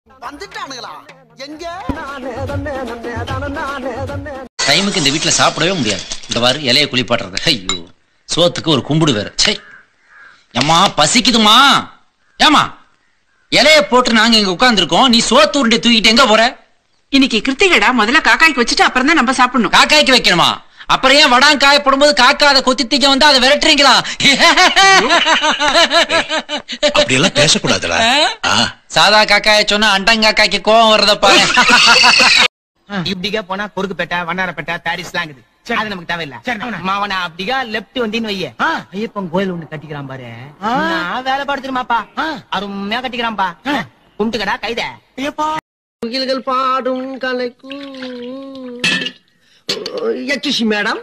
வந்துட்டானுங்களா எங்க டைமுக்கு இந்த வீட்டுல சாப்பிடவே முடியாது இந்த வாரு இலைய குளிப்பாட்டுறது ஐயோ சோத்துக்கு ஒரு கும்பிடு வேற சை அம்மா பசிக்குதுமா ஏமா இலைய போட்டு நாங்க இங்க உட்கார்ந்துருக்கோம் நீ சோத்து உருண்டை தூக்கிட்டு எங்க போற இன்னைக்கு கிருத்திகடா முதல்ல காக்காய்க்கு வச்சுட்டு அப்புறம் தான் நம்ம சாப்பிடணும் காக்காய்க்கு வைக்கணுமா அப்புறம் ஏன் வடான் காய போடும்போது காக்கா அதை கொத்தி திங்க வந்து அதை விரட்டுறீங்களா அப்படியெல்லாம் பேசக்கூடாதுடா ஆ. சாதா காக்காய சொன்னா அண்டங்காக்காய்க்கு கோவம் வர்றத பாரு இப்படிக்கா போனா குறுக்குப்பேட்டை வண்ணாரப்பேட்டை பாரிஸ்லாம் இருக்குது அது நமக்கு தேவையில்ல மாவனா அப்படிக்கா லெப்ட் வந்தின்னு வைய ஐயப்பன் கோயில் ஒண்ணு கட்டிக்கிறான் பாரு நான் வேலை படுத்துருமாப்பா அருமையா கட்டிக்கிறான்பா கும்பிட்டுக்கடா கைத முகில்கள் பாடும் கலைக்கு எச்சுசி மேடம்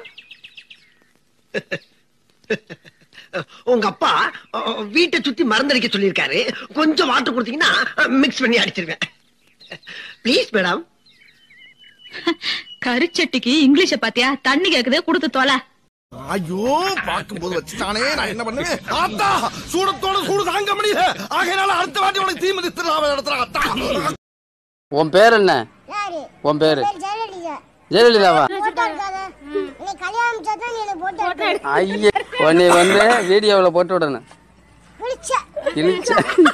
உங்க அப்பா அஹ், வீட்டை சுத்தி மருந்தடிக்க சொல்லியிருக்காரு கொஞ்சம் வாட்டர் கொடுத்தீங்கன்னா மிக்ஸ் பண்ணி அடிச்சிருவேன் ப்ளீஸ் மேடம் கருச்சட்டிக்கு இங்கிலீஷ பாத்தியா தண்ணி கேக்குதே கொடுத்து தொலை ஐயோ பார்க்கும்போது வச்சுட்டானே நான் என்ன பண்ணுவேன் ஆத்தா சூடத்தோட சூடு தாங்க முடியல ஆகையினால அடுத்த வாட்டி உனக்கு தீ மிதித்து நடத்துறேன் அத்தா உன் பேர் என்ன உன் பேரு ஜெயலலிதாவா ஐயே உன்னை வந்து வீடியோவுல போட்டு விடணும் இழிச்ச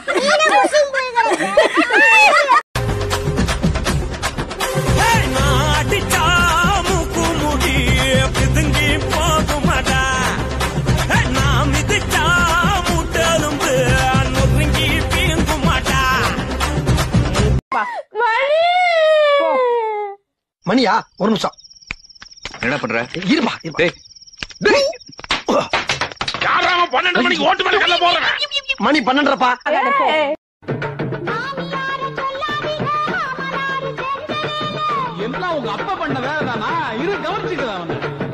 மணியா ஒரு நிமிஷம் என்ன பண்ற இருப்பா இருப்பா. டேய். டேய். பன்னெண்டு மணிக்கு ஓட்டு மேல கல்ல போறேன் மணி பன்னெண்டரப்பா எல்லாம் உங்க அப்பா பண்ண வேலை தானா இரு கவனிச்சுக்கலாம்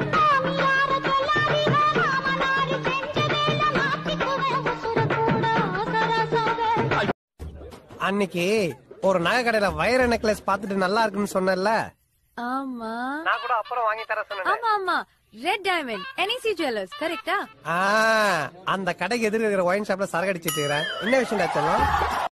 அன்னைக்கு ஒரு நகை கடையில வைர நெக்லஸ் பார்த்துட்டு நல்லா இருக்குன்னு சொன்னேன்ல ஆமா நான் கூட அப்புறம் வாங்கி தர சொன்னேன் ஆமா ஆமா ரெட் டைமண்ட் என்இசி ஜுவல்லர்ஸ் கரெக்டா அந்த கடைக்கு எதிர இருக்கிற ஒயின் ஷாப்ல சரக்கு அடிச்சிட்டு இருக்கிறேன் என்ன விஷயம் சொல்லும்